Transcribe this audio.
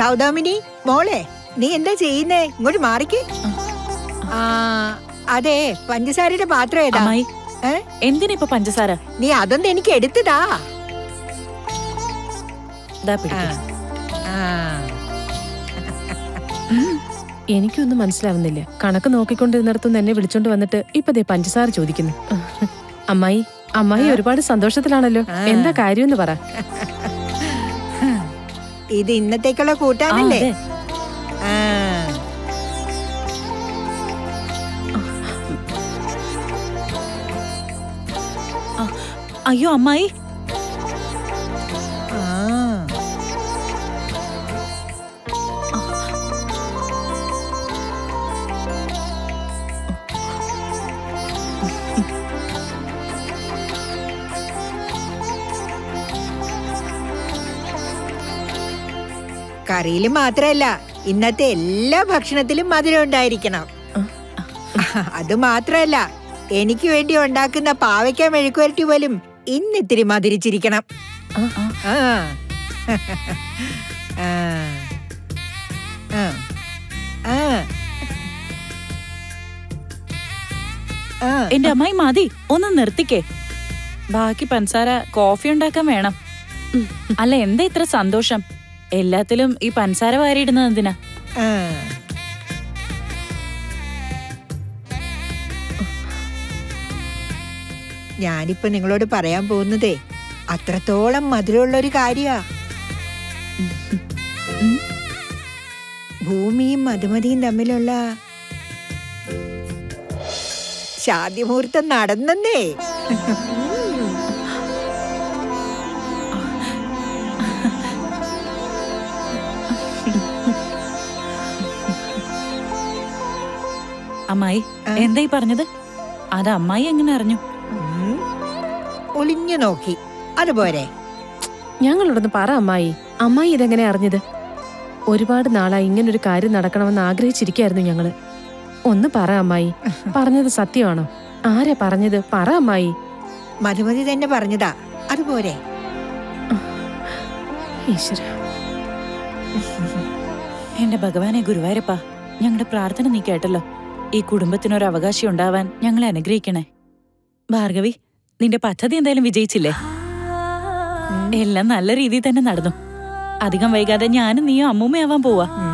സൗദാമിനി മോളെ നീ എന്താ ചെയ്യുന്നേ ഇങ്ങോട്ട് മാറിക്ക് ആ അതെ പഞ്ചസാരയുടെ പാത്രം ഏതാ അമ്മായി ഏ? എന്തിനിപ്പൊ പഞ്ചസാര നീ അതൊന്നും എനിക്ക് എടുത്തതാ ദാ ആ. പിടിക്ക്. ആ. എനിക്കൊന്നും മനസ്സിലാവുന്നില്ല കണക്ക് നോക്കിക്കൊണ്ടിരുന്നിടത്തുനിന്ന് എന്നെ വിളിച്ചോണ്ട് വന്നിട്ട് ഇപ്പൊ ദേ പഞ്ചസാര ചോദിക്കുന്നു അമ്മായി അമ്മായി ഒരുപാട് സന്തോഷത്തിലാണല്ലോ ആ. എന്താ കാര്യമെന്ന് പറ ഇത് ഇന്നത്തേക്കുള്ള ആ, കൂട്ടാനല്ലേ അതെ. ആ. അയ്യോ അമ്മായി ആ. കറിയിൽ മാത്രല്ല ഇന്നത്തെ എല്ലാ ഭക്ഷണത്തിലും മധുരം ഉണ്ടായിരിക്കണം അത് മാത്രല്ല എനിക്ക് വേണ്ടി ഉണ്ടാക്കുന്ന പാവയ്ക്ക മെഴുക്കുവരട്ടി പോലും ഇന്നിത്തിരി മധുരിച്ചിരിക്കണം ആ, ആ. ആ. ആ. ആ. ആ. എന്റെ അമ്മായി മതി ഒന്ന് നിർത്തിക്കേ ബാക്കി പഞ്ചസാര കോഫി ഉണ്ടാക്കാൻ വേണം ഉം. അല്ല എന്താ ഇത്ര സന്തോഷം എല്ലാത്തിലും ഈ പഞ്ചസാര വാരിയിടുന്നത് എന്തിനാ ആ. ഞാനിപ്പോ നിങ്ങളോട് പറയാൻ പോകുന്നതേ അത്രത്തോളം മധുരമുള്ള ഒരു കാര്യാ ഉം. ഭൂമിയും മധുമതിയും തമ്മിലുള്ള ശാദ്യമുഹൂർത്തം നടന്നേ അമ്മായി ആ. എന്താ ഈ പറഞ്ഞത് അത് അമ്മായി എങ്ങനെ അറിഞ്ഞു ഉം. ഒളിഞ്ഞു നോക്കി അതുപോരെ ഞങ്ങളോടൊന്ന് പറ അമ്മായി അമ്മായി ഇതെങ്ങനെ അറിഞ്ഞത് ഒരുപാട് നാളായി ഇങ്ങനൊരു കാര്യം നടക്കണമെന്ന് ആഗ്രഹിച്ചിരിക്കായിരുന്നു ഞങ്ങള് ഒന്ന് പറ അമ്മായി പറഞ്ഞത് സത്യമാണോ ആരാ പറഞ്ഞത് പറ അമ്മായി മധുമതി തന്നെ പറഞ്ഞതാ അതുപോരെ ഈശ്വര എന്റെ ഭഗവാനെ ഗുരുവായൂരപ്പ ഞങ്ങളുടെ പ്രാർത്ഥന നീ കേട്ടല്ലോ ഈ കുടുംബത്തിനൊരു അവകാശം ഉണ്ടാവാൻ ഞങ്ങളെ അനുഗ്രഹിക്കണേ ഭാർഗവി നിന്റെ പദ്ധതി എന്തായാലും വിജയിച്ചില്ലേ എല്ലാം നല്ല രീതിയിൽ തന്നെ നടന്നു അധികം വൈകാതെ ഞാനും നീയും അമ്മൂമ്മയാവാൻ പോവാ ഉം.